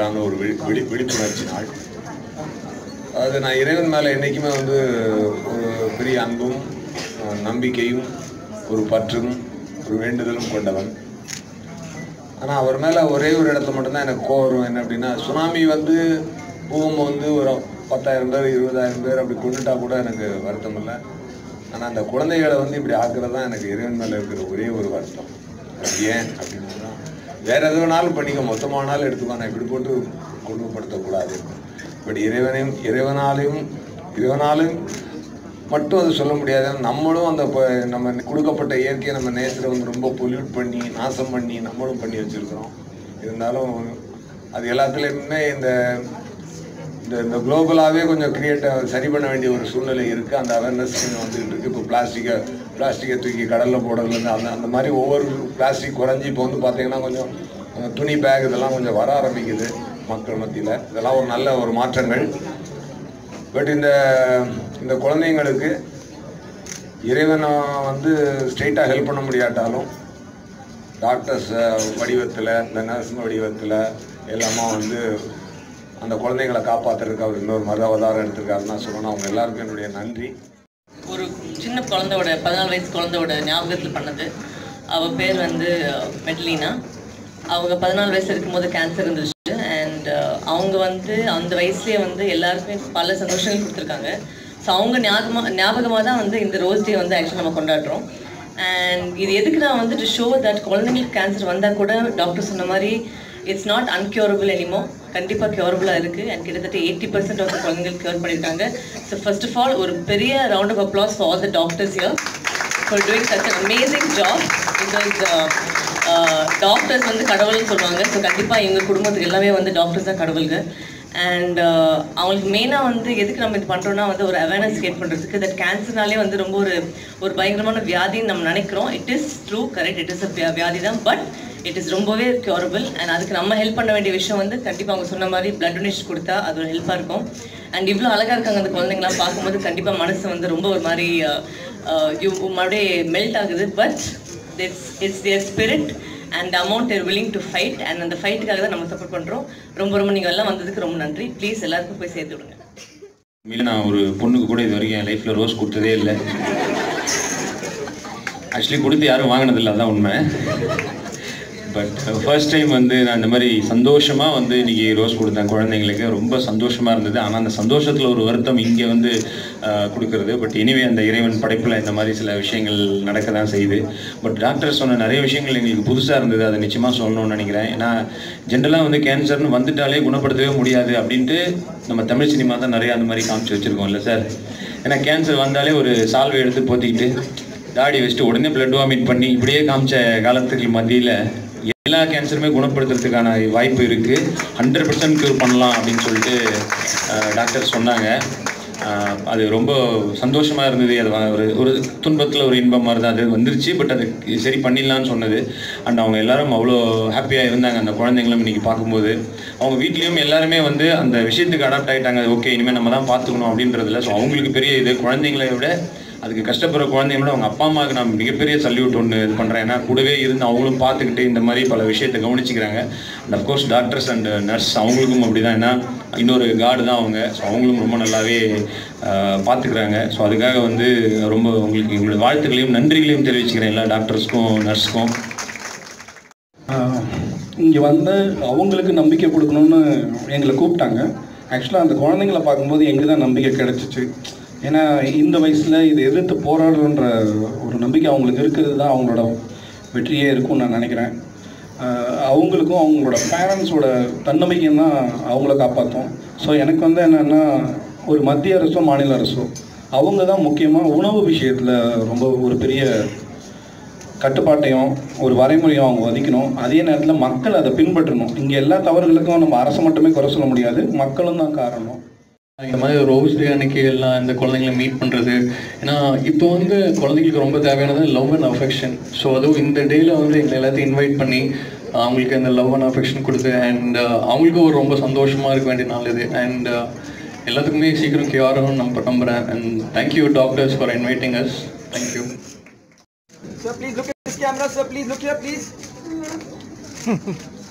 கேன்சரான ஒரு விழி விழி விழிப்புணர்ச்சி நாள் அது நான் இறைவன் மேலே என்றைக்குமே வந்து ஒரு பெரிய அன்பும் அஹ், நம்பிக்கையும் ஒரு பற்றும் ஒரு வேண்டுதலும் கொண்டவன் ஆனால் அவர் மேலே ஒரே ஒரு இடத்துல மட்டும்தான் எனக்கு கோவம் வரும் என்ன அப்படின்னா சுனாமி வந்து பூகம் வந்து ஒரு பத்தாயிரம் பேர் இருபதாயிரம் பேர் அப்படி கொண்டுட்டா கூட எனக்கு வருத்தம் இல்லை ஆனால் அந்த குழந்தைகளை வந்து இப்படி ஆக்குறது தான் எனக்கு இறைவன் மேலே இருக்கிற ஒரே ஒரு வருத்தம் அது ஏன் அப்படின்னு தான் வேற எது வேணாலும் பண்ணிக்க மொத்தமானாலும் எடுத்துக்கோ நான் இப்படி போட்டு கொடுமைப்படுத்தக்கூடாது பட் இறைவனையும் இறைவனாலையும் இறைவனாலும் மட்டும் அது சொல்ல முடியாது நம்மளும் அந்த ப- நம்ம கொடுக்கப்பட்ட இயற்கையை நம்ம நேரத்தில் வந்து ரொம்ப பொல்யூட் பண்ணி நாசம் பண்ணி நம்மளும் பண்ணி வச்சுருக்கிறோம் இருந்தாலும் அது எல்லாத்துலேயுமே இந்த இந்த இந்த குளோபலாகவே கொஞ்சம் கிரியேட் சரி பண்ண வேண்டிய ஒரு சூழ்நிலை இருக்குது அந்த அவேர்னஸ் கொஞ்சம் வந்துகிட்டு இருக்குது இப்போ பிளாஸ்டிக்கை பிளாஸ்டிக்கை தூக்கி கடலில் போடுறதுலேருந்து அந்த அந்த மாதிரி ஒவ்வொரு பிளாஸ்டிக் குறைஞ்சி இப்போ வந்து பார்த்தீங்கன்னா கொஞ்சம் அஹ், துணி பேக் இதெல்லாம் கொஞ்சம் வர ஆரம்பிக்குது மக்கள் மத்தியில் இதெல்லாம் ஒரு நல்ல ஒரு மாற்றங்கள் பட் இந்த இந்த குழந்தைங்களுக்கு இறைவனை வந்து ஸ்ட்ரெயிட்டாக ஹெல்ப் பண்ண முடியாட்டாலும் டாக்டர்ஸ் வடிவத்தில் இந்த நர்ஸ் வடிவத்தில் எல்லாமே வந்து அந்த குழந்தைங்களை காப்பாற்றுறதுக்கு அவர் இன்னொரு மத அவதாரம் எடுத்திருக்காருன்னா சொல்லணும் அவங்க எல்லாருக்கும் என்னுடைய நன்றி ஒரு சின்ன குழந்தையோட பதினாலு வயசு குழந்தையோட ஞாபகத்தில் பண்ணது அவள் பேர் வந்து மெட்லினா அவங்க பதினாலு வயசு இருக்கும்போது கேன்சர் இருந்துச்சு அண்ட் அவங்க வந்து அந்த வயசுலேயே வந்து எல்லாருக்குமே பல சந்தோஷங்கள் கொடுத்துருக்காங்க ஸோ அவங்க ஞாபகமாக ஞாபகமாக தான் வந்து இந்த ரோஸ் டே வந்து ஆக்சுவலாக நம்ம கொண்டாடுறோம் அண்ட் இது எதுக்கு நான் வந்து டு ஷோ தட் குழந்தைங்களுக்கு கேன்சர் வந்தால் கூட டாக்டர் சொன்ன மாதிரி இட்ஸ் நாட் அன்க்யூரபிள் எனிமோ கண்டிப்பாக க்யூரபுளாக இருக்குது அண்ட் கிட்டத்தட்ட எயிட்டி பர்சன்ட் ஆஃப் குழந்தைகள் க்யூர் பண்ணியிருக்காங்க ஸோ ஃபர்ஸ்ட் ஆஃப் ஆல் ஒரு பெரிய round of applause for all the doctors here for doing such an amazing job because doctors வந்து கடவுள்னு சொல்லுவாங்க ஸோ கண்டிப்பாக எங்கள் குடும்பத்துக்கு எல்லாமே வந்து டாக்டர்ஸ் தான் கடவுளுங்க அண்ட் அவங்களுக்கு மெயினாக வந்து எதுக்கு நம்ம இது பண்ணுறோம்னா வந்து ஒரு அவேர்னஸ் கிரியேட் பண்ணுறதுக்கு தட் கேன்சர்னாலே வந்து ரொம்ப ஒரு ஒரு பயங்கரமான வியாதின்னு நம்ம நினைக்கிறோம் it is true correct it is a வியாதி தான் பட் இட் இஸ் ரொம்பவே க்யூரபிள் அண்ட் அதுக்கு நம்ம ஹெல்ப் பண்ண வேண்டிய விஷயம் வந்து கண்டிப்பாக அவங்க சொன்ன மாதிரி பிளட் டொனேஷன் கொடுத்தா அது ஒரு ஹெல்ப்பாக இருக்கும் அண்ட் இவ்வளோ அழகாக இருக்காங்க அந்த குழந்தைங்களாம் பார்க்கும்போது கண்டிப்பாக மனசு வந்து ரொம்ப ஒரு மாதிரி யூ மறுபடியும் மெல்ட் ஆகுது but it's it's their spirit and amount they're willing to fight and அந்த ஃபைட்டுக்காக தான் நம்ம சப்போர்ட் பண்ணுறோம் ரொம்ப ரொம்ப நீங்கள் எல்லாம் வந்ததுக்கு ரொம்ப நன்றி ப்ளீஸ் எல்லாருக்கும் போய் சேர்த்து விடுங்க உண்மையில நான் ஒரு பொண்ணுக்கு கூட இது வரைக்கும் என் லைஃப்பில் ரோஸ் கொடுத்ததே இல்லை ஆக்சுவலி கொடுத்து யாரும் வாங்கினதில்ல அதான் உண்மை பட் ஃபர்ஸ்ட் டைம் வந்து நான் இந்த மாதிரி சந்தோஷமாக வந்து இன்னைக்கு ரோஸ் கொடுத்தேன் குழந்தைங்களுக்கு ரொம்ப சந்தோஷமாக இருந்தது ஆனால் அந்த சந்தோஷத்தில் ஒரு வருத்தம் இங்கே வந்து ஆஹ், கொடுக்கறது பட் எனிவே அந்த இறைவன் படைப்பில் இந்த மாதிரி சில விஷயங்கள் நடக்க தான் செய்யுது பட் டாக்டர் சொன்ன நிறைய விஷயங்கள் எங்களுக்கு புதுசாக இருந்தது அதை நிச்சயமாக சொல்லணும்னு நினைக்கிறேன் ஏன்னா ஜென்ரலாக வந்து கேன்சர்னு வந்துட்டாலே குணப்படுத்தவே முடியாது அப்படின்ட்டு நம்ம தமிழ் சினிமா தான் நிறைய அந்த மாதிரி காமிச்சு வச்சுருக்கோம் இல்லை சார் ஏன்னா கேன்சர் வந்தாலே ஒரு சால்வை எடுத்து போத்திக்கிட்டு தாடி வச்சுட்டு உடனே பிளட் வாமிட் பண்ணி இப்படியே காமிச்ச காலத்துக்கு மத்தியில் எல்லா கேன்சருமே குணப்படுத்துறதுக்கான வாய்ப்பு இருக்குது ஹண்ட்ரட் பர்சன்ட் க்யூர் பண்ணலாம் அப்படின்னு சொல்லிட்டு டாக்டர் சொன்னாங்க ஆஹ் அது ரொம்ப சந்தோஷமாக இருந்தது அது வ- ஒரு ஒரு துன்பத்தில் ஒரு இன்பம் மாதிரி தான் அது வந்துருச்சு பட் அது சரி பண்ணிடலான்னு சொன்னது அண்ட் அவங்க எல்லாரும் அவ்வளோ ஹாப்பியாக இருந்தாங்க அந்த குழந்தைங்களும் இன்னைக்கு பார்க்கும்போது அவங்க வீட்லேயும் எல்லாருமே வந்து அந்த விஷயத்துக்கு அடாப்ட் ஆகிட்டாங்க ஓகே இனிமேல் நம்ம தான் பார்த்துக்கணும் அப்படின்றதுல ஸோ அவங்களுக்கு பெரிய இது குழந்தைங்களை விட அதுக்கு கஷ்டப்படுற குழந்தைங்களோட அவங்க அப்பா அம்மாவுக்கு நான் மிகப்பெரிய சல்யூட் ஒன்று இது பண்ணுறேன் ஏன்னா கூடவே இருந்து அவங்களும் பார்த்துக்கிட்டு இந்த மாதிரி பல விஷயத்தை கவனிச்சிக்கிறாங்க and of course doctors and nurse அவங்களுக்கும் அப்படி தான் ஏன்னா இன்னொரு கார்டு தான் அவங்க ஸோ அவங்களும் ரொம்ப நல்லாவே பார்த்துக்கிறாங்க ஸோ அதுக்காக வந்து ரொம்ப உங்களுக்கு எங்களுடைய வாழ்த்துக்களையும் நன்றிகளையும் தெரிவிச்சுக்கிறேன் எல்லா டாக்டர்ஸ்க்கும் நர்ஸ்க்கும் இங்கே வந்து அவங்களுக்கு நம்பிக்கை கொடுக்கணும்னு எங்களை கூப்பிட்டாங்க ஆக்சுவலாக அந்த குழந்தைங்கள பார்க்கும்போது எங்களுக்கு தான் நம்பிக்கை கிடைச்சிச்சு ஏன்னா இந்த வயசில் இதை எதிர்த்து போராடுன்ற ஒரு நம்பிக்கை அவங்களுக்கு இருக்கிறது தான் அவங்களோட வெற்றியே இருக்கும்னு நான் நினைக்கிறேன் ஆஹ் அவங்களுக்கும் அவங்களோட பேரண்ட்ஸோட தன்னம்பிக்கையும் தான் அவங்கள காப்பாற்றும் ஸோ எனக்கு வந்து என்னென்னா ஒரு மத்திய அரசோ மாநில அரசோ அவங்க தான் முக்கியமாக உணவு விஷயத்தில் ரொம்ப ஒரு பெரிய கட்டுப்பாட்டையும் ஒரு வரைமுறையும் அவங்க ஒதுக்கணும் அதே நேரத்தில் மக்கள் அதை பின்பற்றணும் இங்கே எல்லா தவறுகளுக்கும் நம்ம அரசு மட்டுமே குறை சொல்ல முடியாது மக்களும் தான் காரணம் இந்த மாதிரி ரோஸ் டே அன்னைக்கு எல்லாம் இந்த குழந்தைங்களை மீட் பண்ணுறது ஏன்னா இப்போ வந்து குழந்தைங்களுக்கு ரொம்ப தேவையானது லவ் அண்ட் அஃபெக்ஷன் ஸோ அதுவும் இந்த டேயில் வந்து எங்களை எல்லாத்தையும் இன்வைட் பண்ணி அவங்களுக்கு அந்த லவ் அண்ட் அஃபெக்ஷன் கொடுத்து அண்ட் அவங்களுக்கும் ஒரு ரொம்ப சந்தோஷமாக இருக்க வேண்டிய நாள் இது அண்ட் எல்லாத்துக்குமே சீக்கிரம் கியூர் ஆகும் நம்ப நம்புகிறேன் and thank you doctors for inviting us thank you Sir, please look at this camera. Sir, please look here, please.